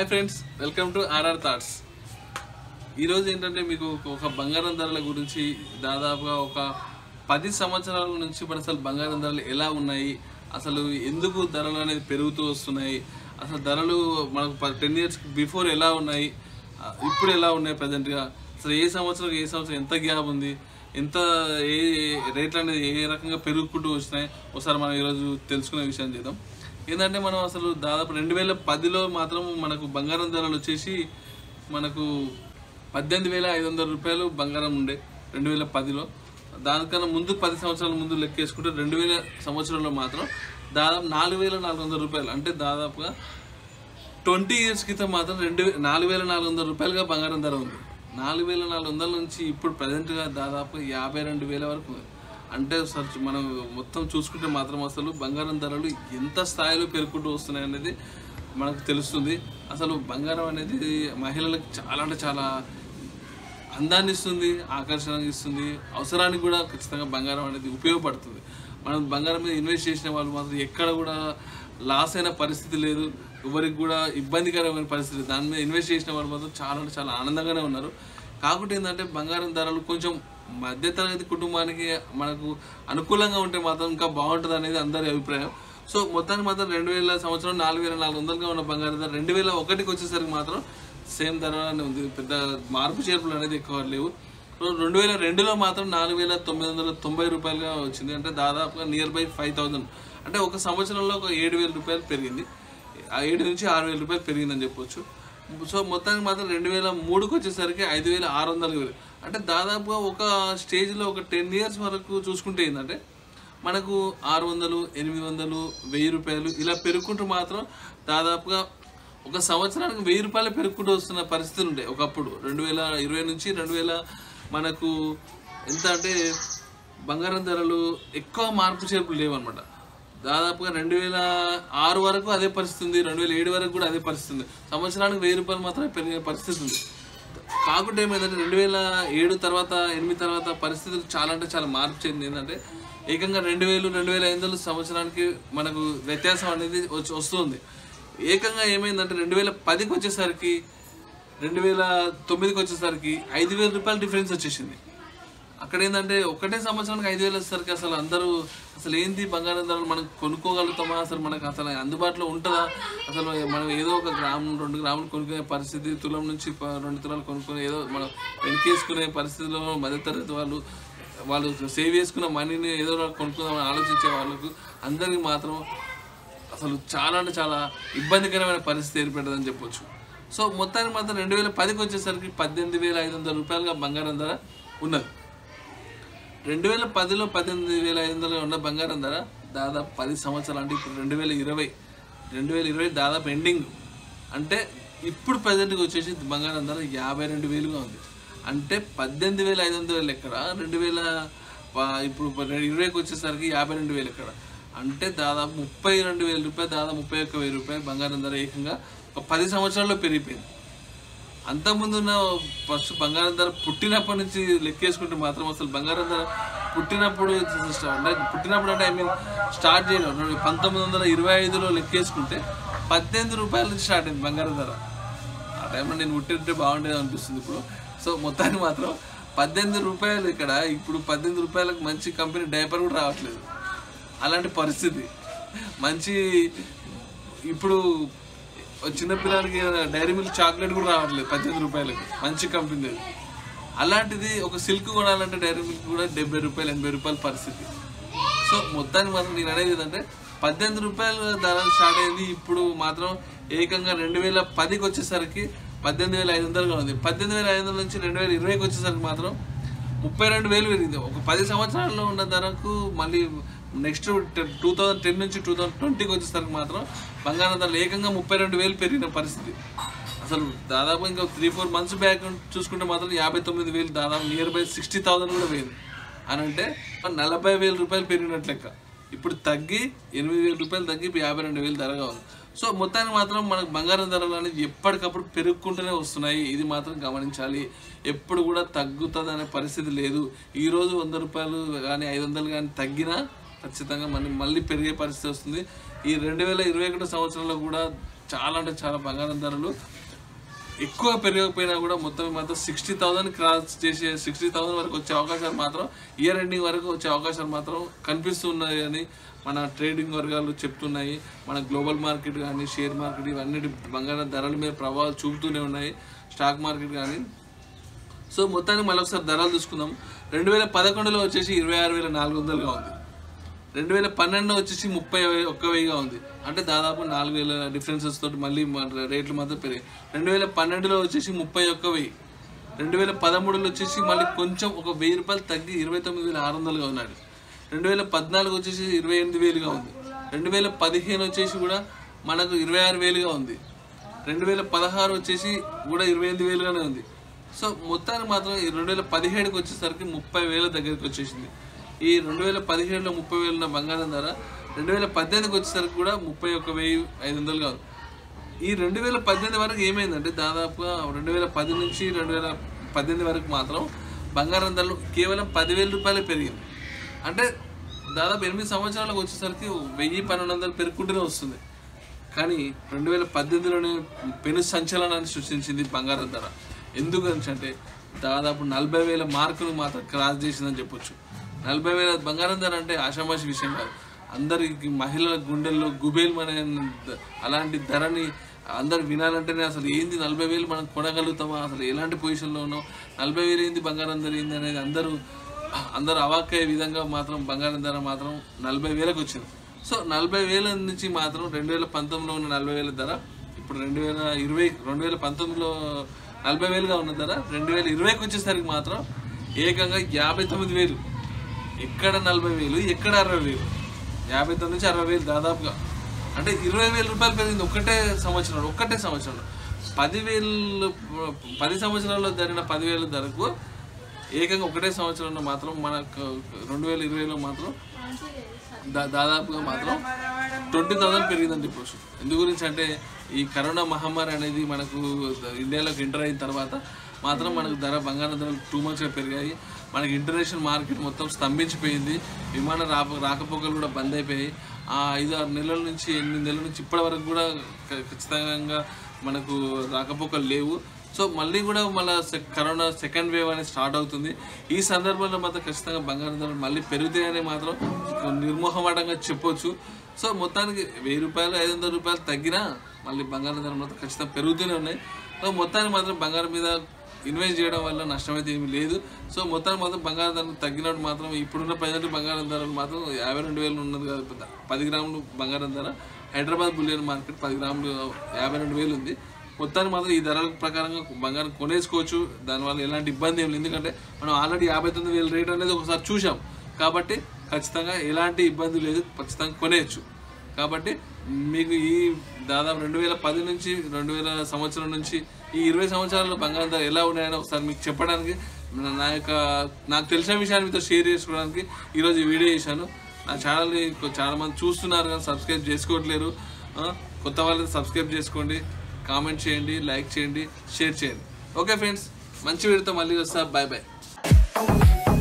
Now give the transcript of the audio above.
Hi friends welcome to RR thoughts ఈరోజు ఏంటంటే మీకు ఒక బంగారం ధరల గురించి దాదాపుగా ఒక పది సంవత్సరాల నుంచి మన అసలు బంగారం ధరలు ఎలా ఉన్నాయి అసలు ఎందుకు ధరలు అనేది పెరుగుతూ వస్తున్నాయి అసలు ధరలు మనకు టెన్ ఇయర్స్ బిఫోర్ ఎలా ఉన్నాయి ఆ, ఇప్పుడు ఎలా ఉన్నాయి ప్రజెంట్గా అసలు ఏ సంవత్సరం ఏ సంవత్సరం ఎంత గ్యాప్ ఉంది ఎంత ఏ రేట్లు అనేది ఏ రకంగా పెరుగుకుంటూ వచ్చినాయి ఒకసారి మనం ఈరోజు తెలుసుకునే విషయం చేద్దాం ఏంటంటే మనం అసలు దాదాపు రెండు వేల పదిలో మాత్రం మనకు బంగారం ధరలు వచ్చేసి మనకు పద్దెనిమిది వేల ఐదు వందల రూపాయలు బంగారం ఉండే రెండు వేల పదిలో దానికన్నా ముందు పది సంవత్సరాల ముందు లెక్కేసుకుంటే రెండు వేల సంవత్సరంలో మాత్రం దాదాపు నాలుగు వేల నాలుగు వందల రూపాయలు అంటే దాదాపుగా ట్వంటీ ఇయర్స్ క్రితం మాత్రం రెండు వే- నాలుగు వేల నాలుగు వందల రూపాయలుగా బంగారం ధర ఉంది నాలుగు వేల నాలుగు వందల నుంచి ఇప్పుడు ప్రజెంట్గా దాదాపు యాభై రెండు వేల వరకు ఉంది అంటే సర్ మనం మొత్తం చూసుకుంటే మాత్రం అసలు బంగారం ధరలు ఎంత స్థాయిలో పెరుగుకుంటూ వస్తున్నాయి అనేది మనకు తెలుస్తుంది అసలు బంగారం అనేది మహిళలకు చాలా అంటే చాలా అందాన్ని ఇస్తుంది ఆకర్షణ ఇస్తుంది అవసరానికి కూడా ఖచ్చితంగా బంగారం అనేది ఉపయోగపడుతుంది మనం బంగారం మీద ఇన్వెస్ట్ చేసిన వాళ్ళు మాత్రం ఎక్కడ కూడా లాస్ అయిన పరిస్థితి లేదు ఎవరికి కూడా ఇబ్బందికరమైన పరిస్థితి లేదు. దాని మీద ఇన్వెస్ట్ చేసిన వాళ్ళు మాత్రం చాలా అంటే చాలా ఆనందంగానే ఉన్నారు కాకపోతే ఏంటంటే బంగారం ధరలు కొంచెం మధ్యతరగతి కుటుంబానికి మనకు అనుకూలంగా ఉంటే మాత్రం ఇంకా బాగుంటుంది అనేది అందరి అభిప్రాయం సో మొత్తానికి మాత్రం రెండు వేల సంవత్సరం నాలుగు వేల నాలుగు వందలుగా ఉన్న బంగారం ధర రెండు వేల ఒకటికి వచ్చేసరికి మాత్రం సేమ్ ధరనే ఉంది పెద్ద మార్పు చేర్పులు అనేది ఎక్కువ లేవు సో రెండు వేల రెండులో మాత్రం నాలుగు వేల తొమ్మిది వందల తొంభై రూపాయలుగా వచ్చింది అంటే దాదాపుగా నియర్ బై ఫైవ్ థౌజండ్ అంటే ఒక సంవత్సరంలో ఒక ఏడు వేల రూపాయలు పెరిగింది ఆ ఏడు నుంచి ఆరు వేల రూపాయలు పెరిగిందని చెప్పొచ్చు సో మొత్తానికి మాత్రం రెండు వేల మూడుకి వచ్చేసరికి ఐదు వేల ఆరు వందలు పెరిగింది. అంటే దాదాపుగా ఒక స్టేజ్లో ఒక టెన్ ఇయర్స్ వరకు చూసుకుంటే ఏంటంటే మనకు ఆరు వందలు ఎనిమిది వందలు వెయ్యి రూపాయలు ఇలా పెరుగుకుంటూ మాత్రం దాదాపుగా ఒక సంవత్సరానికి వెయ్యి రూపాయలు పెరుగుకుంటూ వస్తున్న పరిస్థితులు ఉండే ఒకప్పుడు రెండు వేల ఇరవై నుంచి రెండు వేల మనకు ఎంత అంటే బంగారం ధరలు ఎక్కువ మార్పు చేర్పులు లేవన్నమాట దాదాపుగా రెండు వేల ఆరు వరకు అదే పరిస్థితి ఉంది రెండు వేల ఏడు వరకు కూడా అదే పరిస్థితి ఉంది సంవత్సరానికి వెయ్యి రూపాయలు మాత్రమే పెరిగే పరిస్థితి ఉంది కాకుండా ఏమైందంటే రెండు వేల ఏడు తర్వాత ఎనిమిది తర్వాత పరిస్థితులు చాలా అంటే చాలా మార్పు చెందింది ఏంటంటే ఏకంగా రెండు వేలు రెండు వేల ఐదు వందలు సంవత్సరానికి మనకు వ్యత్యాసం అనేది వచ్చి వస్తుంది ఏకంగా ఏమైందంటే రెండు వేల పదికి వచ్చేసరికి రెండు వేల తొమ్మిదికి వచ్చేసరికి ఐదు వేల రూపాయల డిఫరెన్స్ వచ్చేసింది అక్కడ ఏంటంటే ఒకటే సంవత్సరానికి ఐదు వేలు వచ్చేసరికి అసలు అందరూ అసలు ఏంది బంగారం ధరలు మనం కొనుక్కోగలుగుతామా అసలు మనకు అసలు అందుబాటులో ఉంటుందా అసలు మనం ఏదో ఒక గ్రామం రెండు గ్రాములు కొనుక్కునే పరిస్థితి తులం నుంచి ప- రెండు తులాలు కొనుక్కునే ఏదో మనం వెనకేసుకునే పరిస్థితిలో మధ్యతరగతి వాళ్ళు వాళ్ళు సేవ్ చేసుకున్న మనీని ఏదో ఒకటి కొనుక్కుందామని ఆలోచించే వాళ్ళకు అందరికి మాత్రం అసలు చాలా అంటే చాలా ఇబ్బందికరమైన పరిస్థితి ఏర్పడ్డదని చెప్పొచ్చు సో మొత్తానికి మాత్రం రెండు వేల పదికి వచ్చేసరికి పద్దెనిమిది వేల ఐదు వందల రూపాయలుగా బంగారం ధర ఉన్నది రెండు వేల పదిలో పద్దెనిమిది వేల ఐదు వందలు ఉన్న బంగారం ధర దాదాపు పది సంవత్సరాలు అంటే ఇప్పుడు రెండు వేల ఇరవై రెండు వేల ఇరవై దాదాపు ఎండింగ్ అంటే ఇప్పుడు ప్రజెంట్గా వచ్చేసి బంగారం ధర యాభై రెండు వేలుగా ఉంది అంటే పద్దెనిమిది వేల ఐదు వందలు ఎక్కడ రెండు వేల ప- ఇప్పుడు ప- ఇరవైకి వచ్చేసరికి యాభై రెండు వేలు ఎక్కడ అంటే దాదాపు ముప్పై రెండు వేల రూపాయలు దాదాపు ముప్పై ఒక్క వెయ్యి రూపాయలు బంగారం ధర ఏకంగా ఒక పది సంవత్సరాల్లో పెరిగిపోయింది అంతకుముందు ఉన్న ఫస్ట్ బంగారం ధర పుట్టినప్పటి నుంచి లెక్కేసుకుంటే మాత్రం అసలు బంగారం ధర పుట్టినప్పుడు అంటే పుట్టినప్పుడు అంటే ఐ మీన్ స్టార్ట్ చేయడం రెండు- పంతొమ్మిది వందల ఇరవై ఐదులో లెక్కేసుకుంటే పద్దెనిమిది రూపాయల నుంచి స్టార్ట్ అయింది బంగారం ధర ఆ టైంలో నేను పుట్టింటే బాగుండేది అనిపిస్తుంది ఇప్పుడు సో మొత్తానికి మాత్రం పద్దెనిమిది రూపాయలు ఇక్కడ ఇప్పుడు పద్దెనిమిది రూపాయలకు మంచి కంపెనీ డైపర్ కూడా రావట్లేదు అలాంటి పరిస్థితి మంచి ఇప్పుడు చిన్న పిల్లలకి డైరీ మిల్క్ చాక్లెట్ కూడా రావట్లేదు పద్దెనిమిది రూపాయలకి మంచి కంపెనీ అది. అలాంటిది ఒక సిల్క్ కొనాలంటే డైరీ మిల్క్ కూడా డెబ్బై రూపాయలు ఎనభై రూపాయల పరిస్థితి సో మొత్తానికి మాత్రం నేను అనేది ఏంటంటే పద్దెనిమిది రూపాయల ధర స్టార్ట్ అయింది ఇప్పుడు మాత్రం ఏకంగా రెండు వేల పదికి వచ్చేసరికి పద్దెనిమిది వేల ఐదు వందలుగా ఉంది పద్దెనిమిది వేల ఐదు వందల నుంచి రెండు వేల ఇరవైకి వచ్చేసరికి మాత్రం ముప్పై రెండు వేలు పెరిగింది ఒక పది సంవత్సరాల్లో ఉన్న ధరకు మళ్ళీ నెక్స్ట్ టూ థౌజండ్ టెన్ నుంచి టూ థౌజండ్ ట్వంటీకి వచ్చేసరికి మాత్రం బంగారం ధరలు ఏకంగా ముప్పై రెండు వేలు పెరిగిన పరిస్థితి అసలు దాదాపు ఇంకా త్రీ ఫోర్ మంత్స్ బ్యాక్ చూసుకుంటే మాత్రం యాభై తొమ్మిది వేలు దాదాపు నియర్ బై సిక్స్టీ థౌసండ్ కూడా పోయింది అని అంటే నలభై వేల రూపాయలు పెరిగినట్లు లెక్క ఇప్పుడు తగ్గి ఎనిమిది వేల రూపాయలు తగ్గి ఇప్పుడు యాభై రెండు వేలు ధరగా ఉంది సో మొత్తానికి మాత్రం మనకు బంగారం ధరలు అనేది ఎప్పటికప్పుడు పెరుగుకుంటూనే వస్తున్నాయి ఇది మాత్రం గమనించాలి ఎప్పుడు కూడా తగ్గుతుంది అనే పరిస్థితి లేదు ఈ రోజు వంద రూపాయలు కానీ ఐదు వందలు కానీ తగ్గినా ఖచ్చితంగా మళ్ళీ మళ్ళీ పెరిగే పరిస్థితి వస్తుంది ఈ రెండు వేల ఇరవై ఒకటో సంవత్సరంలో కూడా చాలా అంటే చాలా బంగారం ధరలు ఎక్కువ పెరగకపోయినా కూడా మొత్తం మాత్రం సిక్స్టీ థౌసండ్ క్రాస్ చేసే సిక్స్టీ థౌసండ్ వరకు వచ్చే అవకాశాలు మాత్రం ఇయర్ ఎండింగ్ వరకు వచ్చే అవకాశాలు మాత్రం కనిపిస్తున్నాయి అని మన ట్రేడింగ్ వర్గాలు చెప్తున్నాయి మన గ్లోబల్ మార్కెట్ కానీ షేర్ మార్కెట్ ఇవన్నీ బంగారం ధరల మీద ప్రభావాలు చూపుతూనే ఉన్నాయి స్టాక్ మార్కెట్ కానీ సో మొత్తానికి మళ్ళీ ఒకసారి ధరలు చూసుకుందాం రెండు వేల పదకొండులో వచ్చేసి ఇరవై ఆరు వేల నాలుగు వందలుగా ఉంది రెండు వేల పన్నెండులో వచ్చేసి ముప్పై వే- ఒక్క వెయ్యిగా ఉంది అంటే దాదాపు నాలుగు వేల డిఫరెన్సెస్ తోటి మళ్ళీ మన రేట్లు మాత్రం పెరిగాయి రెండు వేల పన్నెండులో వచ్చేసి ముప్పై ఒక్క వెయ్యి రెండు వేల పదమూడులో వచ్చేసి మళ్ళీ కొంచెం ఒక వెయ్యి రూపాయలు తగ్గి ఇరవై తొమ్మిది వేల ఆరు వందలుగా ఉన్నాడు రెండు వేల పద్నాలుగు వచ్చేసి ఇరవై ఎనిమిది వేలుగా ఉంది రెండు వేల పదిహేను వచ్చేసి కూడా మనకు ఇరవై ఆరు వేలుగా ఉంది రెండు వేల పదహారు వచ్చేసి కూడా ఇరవై ఎనిమిది వేలుగానే ఉంది సో మొత్తానికి మాత్రం ఈ రెండు వేల పదిహేడుకి వచ్చేసరికి ముప్పై వేల దగ్గరికి వచ్చేసింది ఈ రెండు వేల పదిహేడులో ముప్పై వేలు ఉన్న బంగారం ధర రెండు వేల పద్దెనిమిదికి వచ్చేసరికి కూడా ముప్పై ఒక్క వెయ్యి ఐదు వందలుగా ఉంది ఈ రెండు వేల పద్దెనిమిది వరకు ఏమైందంటే దాదాపుగా రెండు వేల పది నుంచి రెండు వేల పద్దెనిమిది వరకు మాత్రం బంగారం ధరలు కేవలం పదివేల రూపాయలే పెరిగింది అంటే దాదాపు ఎనిమిది సంవత్సరాలకు వచ్చేసరికి వెయ్యి పన్నెండు వందలు పెరుగుకుంటూనే వస్తుంది కానీ రెండు వేల పద్దెనిమిదిలోనే పెను సంచలనాన్ని సృష్టించింది బంగారం ధర ఎందుకు అంటే దాదాపు నలభై వేల మార్కులు మాత్రం క్రాస్ చేసిందని చెప్పొచ్చు నలభై వేల బంగారం ధర అంటే ఆషామాషి విషయం కాదు అందరికి మహిళల గుండెల్లో గుబేల్మనే ద- అలాంటి ధరని అందరు వినాలంటేనే అసలు ఏంది నలభై వేలు మనం కొనగలుగుతామా అసలు ఎలాంటి పొజిషన్లో ఉన్నాం నలభై వేలు ఏంది బంగారం ధర ఏంది అనేది అందరూ అందరూ అవాక్కయ్యే విధంగా మాత్రం బంగారం ధర మాత్రం నలభై వేలకు వచ్చింది సో నలభై వేల నుంచి మాత్రం రెండు వేల పంతొమ్మిదిలో ఉన్న నలభై వేల ధర ఇప్పుడు రెండు వేల ఇరవై రెండు వేల పంతొమ్మిదిలో నలభై వేలుగా ఉన్న ధర రెండు వేల ఇరవైకి వచ్చేసరికి మాత్రం ఏకంగా యాభై తొమ్మిది వేలు ఎక్కడ నలభై వేలు ఎక్కడ అరవై వేలు యాభై తొమ్మిది నుంచి అరవై వేలు దాదాపుగా అంటే ఇరవై వేల రూపాయలు పెరిగింది ఒక్కటే సంవత్సరంలో ఒక్కటే సంవత్సరంలో పదివేలు పది సంవత్సరాల్లో జరిగిన పదివేల ధరకు ఏకంగా ఒకటే సంవత్సరంలో మాత్రం మనకు రెండు వేల ఇరవైలో మాత్రం దా- దాదాపుగా మాత్రం ట్వంటీ థౌసండ్ పెరిగిందని చెప్పొచ్చు ఎందు గురించి అంటే ఈ కరోనా మహమ్మారి అనేది మనకు ఇండియాలోకి ఎంటర్ అయిన తర్వాత మాత్రం మనకు ధర బంగారం ధరలు టూ మచ్గా పెరిగాయి మనకి ఇంటర్నేషనల్ మార్కెట్ మొత్తం స్తంభించిపోయింది విమాన రాక రాకపోకలు కూడా బంద్ అయిపోయాయి ఆ ఐదు ఆరు నెలల నుంచి ఎనిమిది నెలల నుంచి ఇప్పటి వరకు కూడా ఖ- ఖచ్చితంగా మనకు రాకపోకలు లేవు సో మళ్ళీ కూడా మళ్ళీ కరోనా సెకండ్ వేవ్ అనేది స్టార్ట్ అవుతుంది ఈ సందర్భంలో మాత్రం ఖచ్చితంగా బంగారం ధరలు మళ్ళీ పెరుగుతాయని మాత్రం నిర్మోహమాటంగా చెప్పొచ్చు సో మొత్తానికి వెయ్యి రూపాయలు ఐదు వందల రూపాయలు తగ్గినా మళ్ళీ బంగారం ధరలు మాత్రం ఖచ్చితంగా పెరుగుతూనే ఉన్నాయి సో మొత్తానికి మాత్రం బంగారం మీద ఇన్వెస్ట్ చేయడం వల్ల నష్టమైతే ఏమీ లేదు సో మొత్తానికి మాత్రం బంగారం ధరలు తగ్గినట్టు మాత్రం ఇప్పుడున్న ప్రజెంట్ బంగారం ధరలు మాత్రం యాభై రెండు వేలు ఉన్నది కదా పెద్ద పది గ్రాములు బంగారం ధర హైదరాబాద్ బులియన్ మార్కెట్ పది గ్రాములు యాభై రెండు వేలు ఉంది మొత్తానికి మాత్రం ఈ ధరల ప్రకారంగా బంగారం కొనేసుకోవచ్చు దానివల్ల ఎలాంటి ఇబ్బంది ఏం లేదు ఎందుకంటే మనం ఆల్రెడీ యాభై తొమ్మిది వేల రేట్ అనేది ఒకసారి చూసాం కాబట్టి ఖచ్చితంగా ఎలాంటి ఇబ్బంది లేదు ఖచ్చితంగా కొనేయచ్చు కాబట్టి మీకు ఈ దాదాపు రెండు వేల పది నుంచి రెండు వేల సంవత్సరం నుంచి ఈ ఇరవై సంవత్సరాల్లో బంగారం ధర ఎలా ఉన్నాయని ఒకసారి మీకు చెప్పడానికి నా- నా యొక్క నాకు తెలిసిన విషయాన్ని మీతో షేర్ చేసుకోవడానికి ఈరోజు ఈ వీడియో చేశాను నా ఛానల్ని కొ- చాలా మంది చూస్తున్నారు కానీ సబ్స్క్రైబ్ చేసుకోవట్లేరు ఆ, కొత్త వాళ్ళని సబ్స్క్రైబ్ చేసుకోండి కామెంట్ చేయండి లైక్ చేయండి షేర్ చేయండి ఓకే ఫ్రెండ్స్ మంచి వీడియోతో మళ్ళీ వస్తా బాయ్ బాయ్